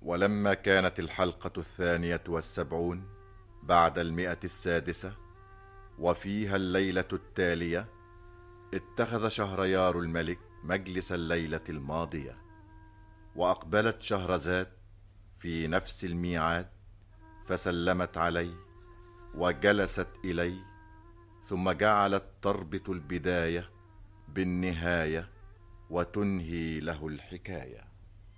ولما كانت الحلقة الثانية والسبعون بعد المئة السادسة وفيها الليلة التالية اتخذ شهريار الملك مجلس الليلة الماضية وأقبلت شهرزاد في نفس الميعاد فسلمت عليه وجلست إليه ثم جعلت تربط البداية بالنهاية وتنهي له الحكايه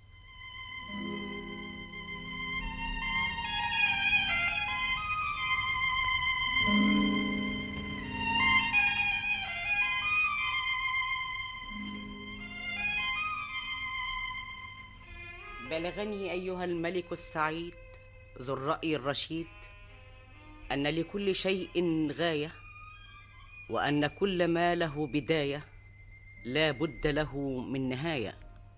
بلغني ايها الملك السعيد ذو الراي الرشيد ان لكل شيء غايه وان كل ما له بدايه لا بد له من نهايه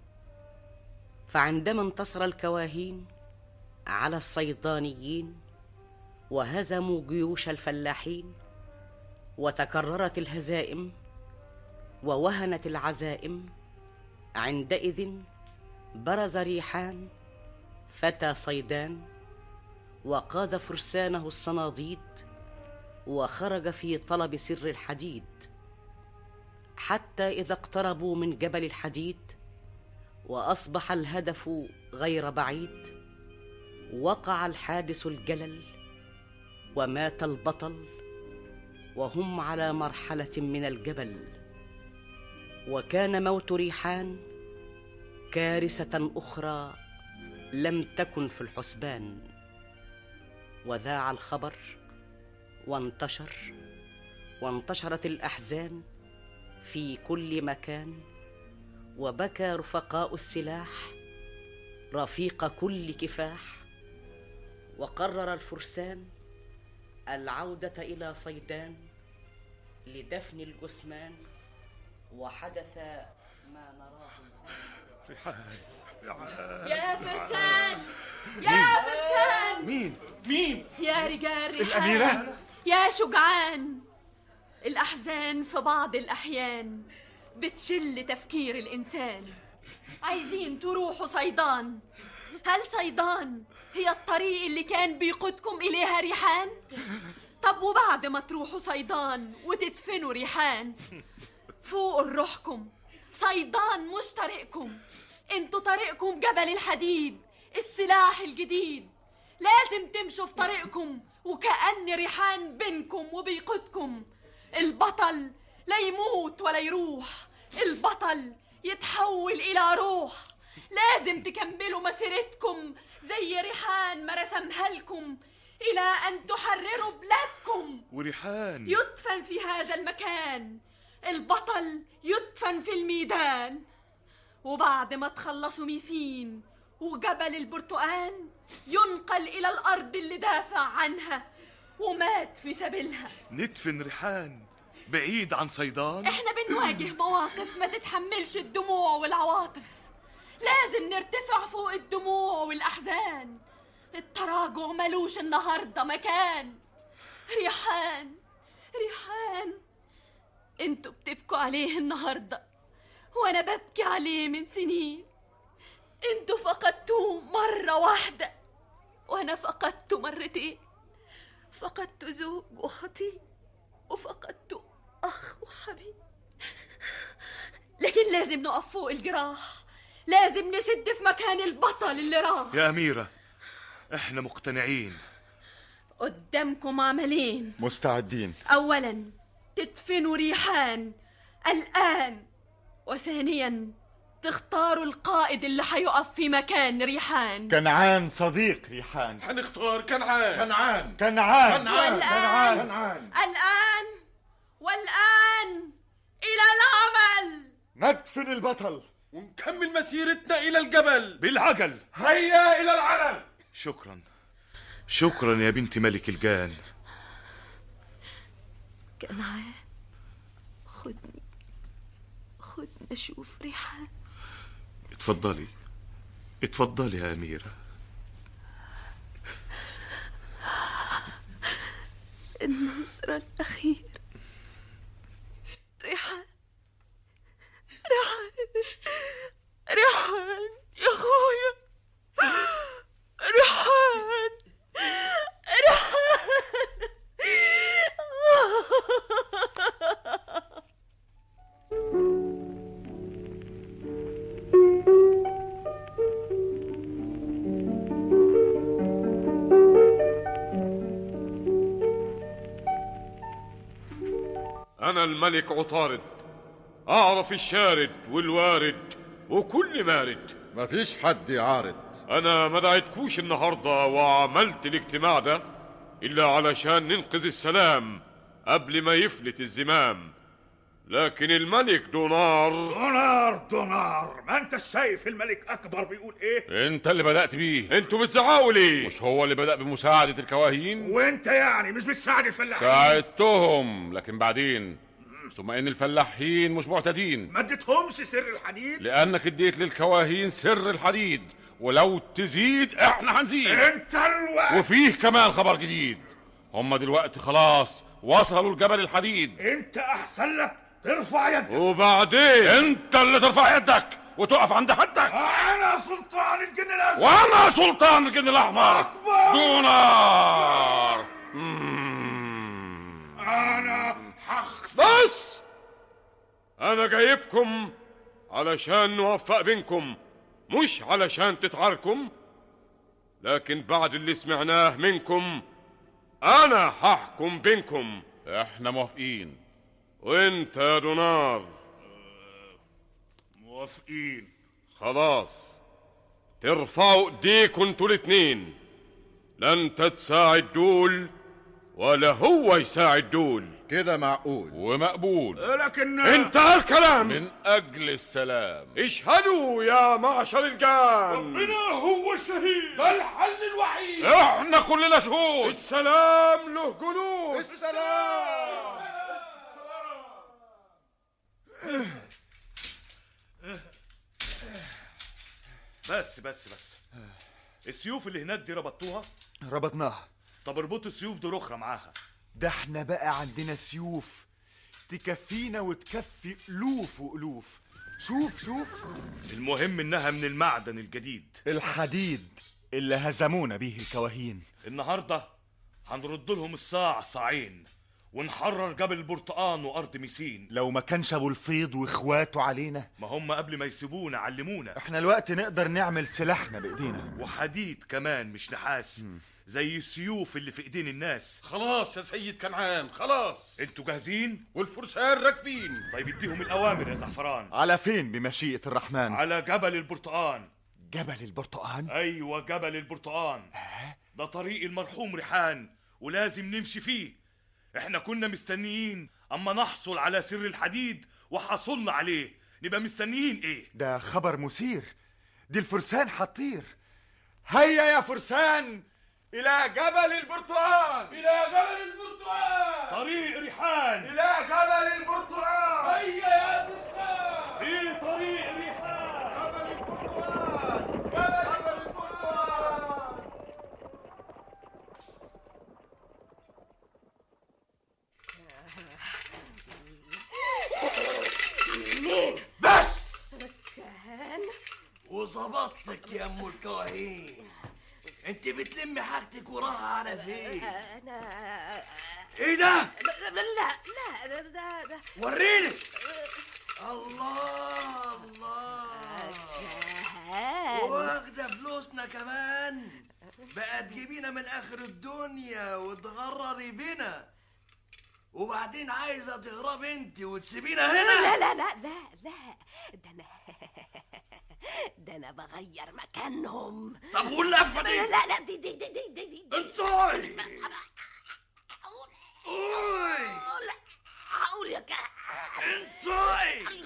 فعندما انتصر الكواهين على الصيدانيين وهزموا جيوش الفلاحين وتكررت الهزائم ووهنت العزائم عندئذ برز ريحان فتى صيدان وقاد فرسانه الصناديد وخرج في طلب سر الحديد حتى اذا اقتربوا من جبل الحديد واصبح الهدف غير بعيد وقع الحادث الجلل ومات البطل وهم على مرحله من الجبل وكان موت ريحان كارثه اخرى لم تكن في الحسبان وذاع الخبر وانتشر وانتشرت الاحزان في كل مكان وبكى رفقاء السلاح رفيق كل كفاح وقرر الفرسان العوده الى صيدان لدفن الجثمان وحدث ما نراه يا فرسان يا فرسان مين مين يا رجال رحال الأميرة؟ يا شجعان الأحزان في بعض الأحيان بتشل تفكير الإنسان عايزين تروحوا صيدان هل صيدان هي الطريق اللي كان بيقودكم إليها ريحان؟ طب وبعد ما تروحوا صيدان وتدفنوا ريحان فوقوا لروحكم صيدان مش طريقكم انتوا طريقكم جبل الحديد السلاح الجديد لازم تمشوا في طريقكم وكأن ريحان بينكم وبيقودكم البطل لا يموت ولا يروح البطل يتحول إلى روح لازم تكملوا مسيرتكم زي ريحان ما رسمها لكم إلى أن تحرروا بلادكم وريحان يدفن في هذا المكان البطل يدفن في الميدان وبعد ما تخلصوا ميسين وجبل البرتقال ينقل إلى الأرض اللي دافع عنها ومات في سبيلها ندفن ريحان بعيد عن صيدان احنا بنواجه مواقف ما تتحملش الدموع والعواطف لازم نرتفع فوق الدموع والأحزان التراجع ملوش النهاردة مكان ريحان ريحان انتوا بتبكوا عليه النهاردة وانا ببكي عليه من سنين انتوا فقدتوه مرة واحدة وانا فقدته مرتين فقدت زوج وخطيب وفقدت أخ وحبيب لكن لازم نقف فوق الجراح لازم نسد في مكان البطل اللي راح يا أميرة احنا مقتنعين قدامكم عملين مستعدين أولا تدفنوا ريحان الآن وثانيا تختاروا القائد اللي هيقف في مكان ريحان كنعان صديق ريحان هنختار كنعان كنعان كنعان والآن كنعان الآن والآن إلى العمل ندفن البطل ونكمل مسيرتنا إلى الجبل بالعجل هيا إلى العلن شكرا شكرا يا بنت ملك الجان كنعان خدني خدني أشوف ريحان اتفضلي اتفضلي يا أميرة النصر الأخير ريحان ريحان ريحان يا أخويا أنا الملك عطارد أعرف الشارد والوارد وكل مارد مفيش حد يعارض أنا ما دعيتكوش النهاردة وعملت الاجتماع ده إلا علشان ننقذ السلام قبل ما يفلت الزمام لكن الملك دونار دونار دونار ما انت شايف الملك اكبر بيقول ايه انت اللي بدأت بيه انتوا بتزعقوا ليه مش هو اللي بدأ بمساعدة الكواهين وانت يعني مش بتساعد الفلاحين ساعدتهم لكن بعدين ثم ان الفلاحين مش معتدين ما اديتهمش سر الحديد لانك اديت للكواهين سر الحديد ولو تزيد احنا هنزيد انت الوقت وفيه كمان خبر جديد هم دلوقتي خلاص وصلوا لجبل الحديد انت احسن لك ترفع يدك وبعدين انت اللي ترفع يدك وتقف عند حدك انا سلطان الجن الازرق وانا سلطان الجن الاحمر أكبر. دونار مم. انا حخ بس أنا جايبكم علشان نوفق بينكم مش علشان تتعاركم لكن بعد اللي سمعناه منكم أنا هحكم بينكم احنا موافقين وانت يا دونار موافقين خلاص ترفعوا ايديكم انتوا الاتنين لا انت تساعد دول ولا هو يساعد دول كده معقول ومقبول لكن انتهى الكلام من اجل السلام اشهدوا يا معشر الجان ربنا هو الشهيد ده الحل الوحيد احنا كلنا شهود السلام له جنود السلام بس بس بس السيوف اللي هناك دي ربطوها ربطناها طب اربطوا السيوف دي اخرى معاها ده احنا بقى عندنا سيوف تكفينا وتكفي ألوف وألوف شوف شوف المهم انها من المعدن الجديد الحديد اللي هزمونا بيه الكواهين النهارده هنرد لهم الصاع صاعين ونحرر جبل البرتقان وارض ميسين لو ما كانش ابو الفيض واخواته علينا ما هم قبل ما يسيبونا علمونا احنا الوقت نقدر نعمل سلاحنا بايدينا وحديد كمان مش نحاس زي السيوف اللي في ايدين الناس خلاص يا سيد كنعان خلاص انتوا جاهزين والفرسان راكبين طيب اديهم الاوامر يا زعفران على فين بمشيئة الرحمن على جبل البرتقان جبل البرتقال ايوه جبل البرتقان ده طريق المرحوم ريحان ولازم نمشي فيه احنا كنا مستنيين اما نحصل على سر الحديد وحصلنا عليه نبقى مستنيين ايه ده خبر مثير دي الفرسان حطير هيا يا فرسان الى جبل البرتقال الى جبل البرتقال طريق ريحان الى جبل البرتقال هيا يا فرسان في طريق ريحان جبل البرتقال جبل البرتقال بس كان وظبطتك يا ام الكواهين انت بتلمي حاجتك وراها على فين انا ايه ده لا لا ده ده ده وريني الله الله كان واخده فلوسنا كمان بقى تجيبينا من اخر الدنيا وتغرري بينا وبعدين عايزه تهربي انت وتسيبينا لا هنا لا لا لا لا ده انا ده انا بغير مكانهم طب واللفه لا دي لا لا دي دي دي دي دي, دي. انطي اوي لا هقول يا كان انطي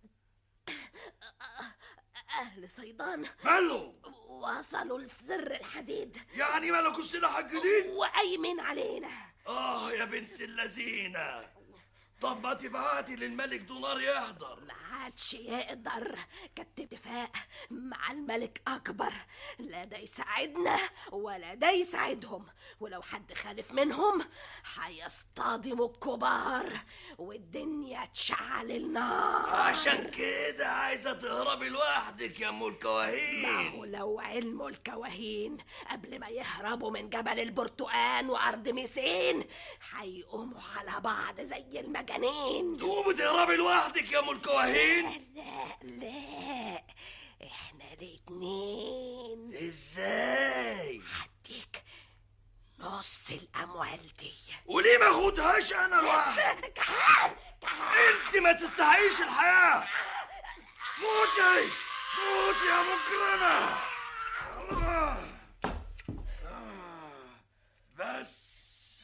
اهل صيدان ماله وصلوا لسر الحديد يعني مالكوا السلاح الجديد وأيمن علينا اه يا بنت اللذينة طب ما تبعتي للملك دولار يحضر ما عادش يقدر كانت اتفاق مع الملك أكبر لا ده يساعدنا ولا ده يساعدهم ولو حد خالف منهم هيصطدموا الكبار والدنيا تشعل النار عشان كده عايزة تهربي لوحدك يا ام ما الكواهين هو لو علموا الكواهين قبل ما يهربوا من جبل البرتقان وأرض ميسين هيقوموا على بعض زي المجانين تقومي تهربي لوحدك يا ام الكواهين لا لا احنا الاتنين ازاي هديك نص الأموال دي وليه ما اخدهاش انا لوحدي كان انت ما تستحيش الحياة موتي موتي يا مجرمة آه. آه. بس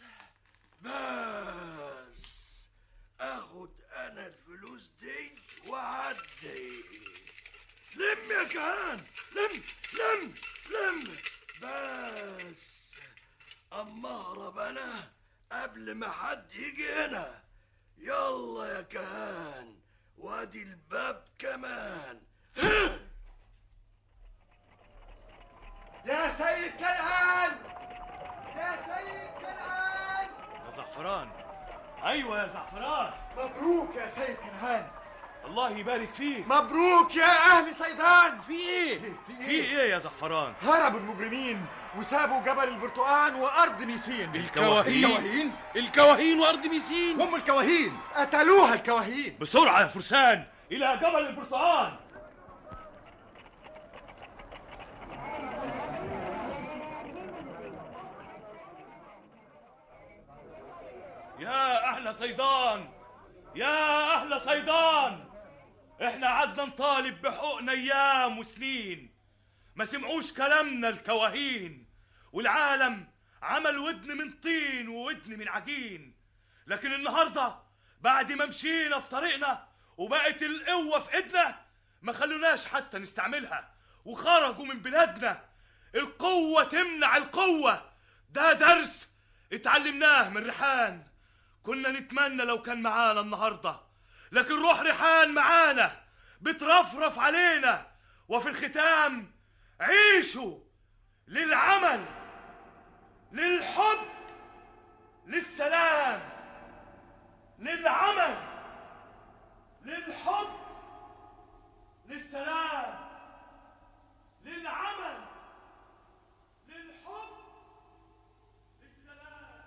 بس اخد انا الفلوس دي وعدي لم يا كهان لم لم لم بس اما اهرب انا قبل ما حد يجي هنا يلا يا كهان وادي الباب كمان يا سيد كنعان يا سيد كنعان يا زعفران ايوه يا زعفران مبروك يا سيد كنعان الله يبارك فيك مبروك يا اهل صيدان في ايه في في ايه يا زعفران هربوا المجرمين وسابوا جبل البرتقال وارض ميسين الكواهين الكواهين وارض ميسين هم الكواهين قتلوها الكواهين بسرعه يا فرسان الى جبل البرتقال يا اهل صيدان يا اهل صيدان احنا قعدنا نطالب بحقوقنا ايام وسنين ما سمعوش كلامنا الكواهين والعالم عمل ودن من طين وودن من عجين لكن النهارده بعد ما مشينا في طريقنا وبقت القوه في ايدنا ما خلوناش حتى نستعملها وخرجوا من بلادنا القوه تمنع القوه ده درس اتعلمناه من ريحان كنا نتمنى لو كان معانا النهارده لكن روح ريحان معانا بترفرف علينا وفي الختام عيشوا للعمل للحب للسلام للعمل للحب للسلام للعمل للحب للسلام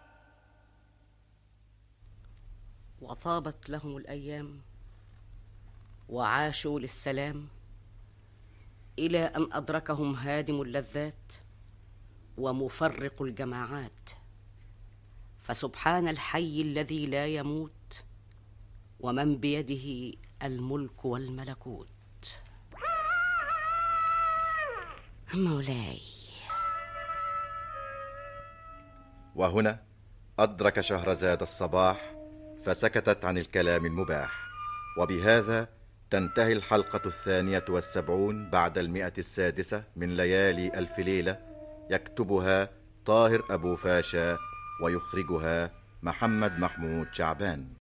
وطابت لهم الايام وعاشوا للسلام الى ان ادركهم هادم اللذات ومفرق الجماعات فسبحان الحي الذي لا يموت ومن بيده الملك والملكوت مولاي وهنا أدرك شهرزاد الصباح فسكتت عن الكلام المباح وبهذا تنتهي الحلقة الثانية والسبعون بعد المئة السادسة من ليالي ألف ليلة يكتبها طاهر أبو فاشا ويخرجها محمد محمود شعبان